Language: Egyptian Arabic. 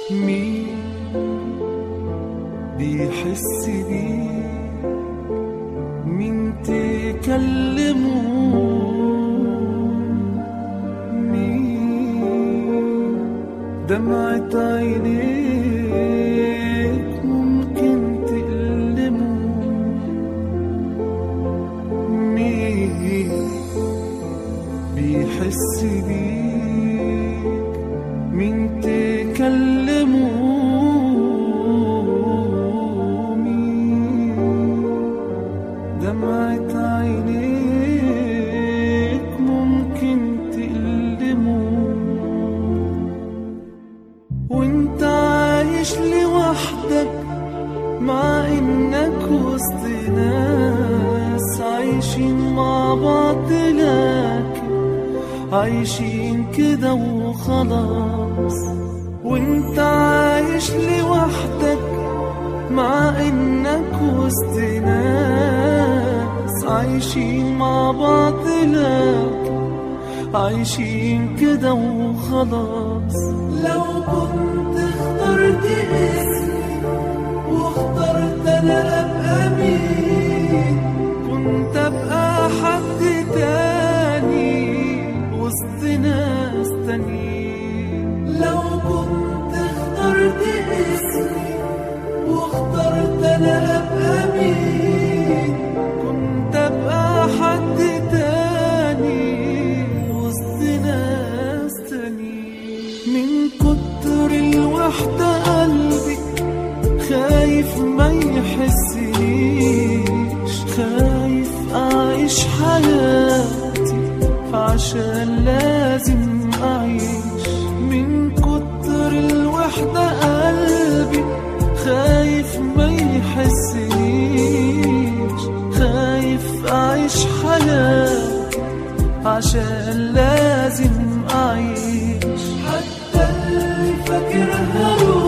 مين بيحس بيه مين تكلمه مين دمعة عينيك ممكن تألمه مين بيحس بيك مين تكلمه مين دمعة عينيك ممكن تألمه وانت عايش لوحدك مع انك وسط ناس عايشين مع بعض لكن عايشين كده وخلاص وانت عايش لوحدك مع انك وسط ناس عايشين مع بعض لكن عايشين كده وخلاص لو كنت اخترت اسمي واخترت انا ابقى مين كنت ابقى حد تاني وسط ناس تانيين لو كنت اخترت اسمي واخترت انا ابقى مين كنت ابقى حد تاني وسط ناس تانيين من كتر الوحدة قلبي خايف ما يحسنيش خايف أعيش حياتي عشان لازم أعيش من كتر الوحدة قلبي خايف ما يحسنيش خايف أعيش حياتي عشان لازم أعيش حتى اللي فاكرها روحي